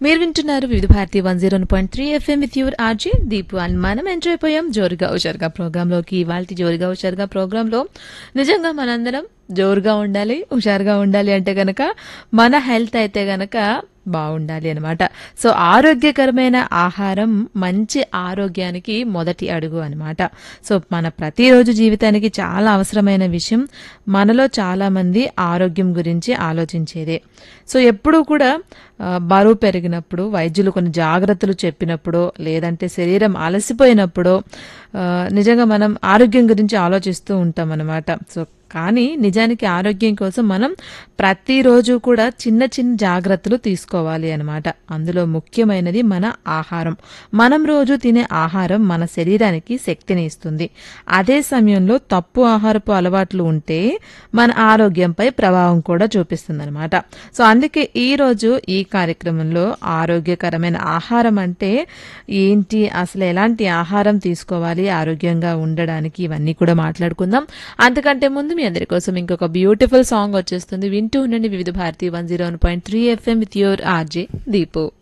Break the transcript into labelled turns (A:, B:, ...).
A: మీరు వింటున్నారు Vividha Bharati one zero point three FM with your RJ Deepu and మనం ఎంజాయ్ పోయాం జోరుగా హుషారుగా ప్రోగ్రాంలోకి ఇవాళ జోరుగా హుషారుగా ప్రోగ్రాంలో నిజంగా మనందరం జోరుగా ఉండాలి హుషారుగా ఉండాలి అంటే గనక మన హెల్త్ అయితే గనక బాగుండాలి అనమాట సో ఆరోగ్యకరమైన ఆహారం మంచి ఆరోగ్యానికి మొదటి అడుగు అనమాట సో మన ప్రతిరోజు జీవితానికి చాలా అవసరమైన విషయం మనలో చాలా మంది ఆరోగ్యం గురించి ఆలోచించేదే సో ఎప్పుడూ కూడా ఆ, బరువు పెరిగినప్పుడు వైద్యులు కొన్ని జాగ్రత్తలు చెప్పినప్పుడు లేదంటే శరీరం అలసిపోయినప్పుడు ఆ, నిజంగా మనం ఆరోగ్యం గురించి ఆలోచిస్తూ ఉంటాం అనమాట సో కానీ నిజానికి ఆరోగ్యం కోసం మనం ప్రతిరోజు కూడా చిన్న చిన్న జాగ్రత్తలు తీసుకోవాలి అనమాట అందులో ముఖ్యమైనది మన ఆహారం మనం రోజు తినే ఆహారం మన శరీరానికి శక్తిని ఇస్తుంది అదే సమయంలో తప్పు ఆహారపు అలవాట్లు ఉంటే మన ఆరోగ్యంపై ప్రభావం కూడా చూపిస్తుంది అనమాట సో అందుకే ఈ రోజు ఈ కార్యక్రమంలో ఆరోగ్యకరమైన ఆహారం అంటే ఏంటి అసలు ఎలాంటి ఆహారం తీసుకోవాలి ఆరోగ్యంగా ఉండడానికి ఇవన్నీ కూడా మాట్లాడుకుందాం అంతకంటే ముందు మీ అందరి కోసం ఇంకొక బ్యూటిఫుల్ సాంగ్ వచ్చేస్తుంది వింటూ ఉండండి Vividha Bharati one zero one point three FM with your RJ Deepu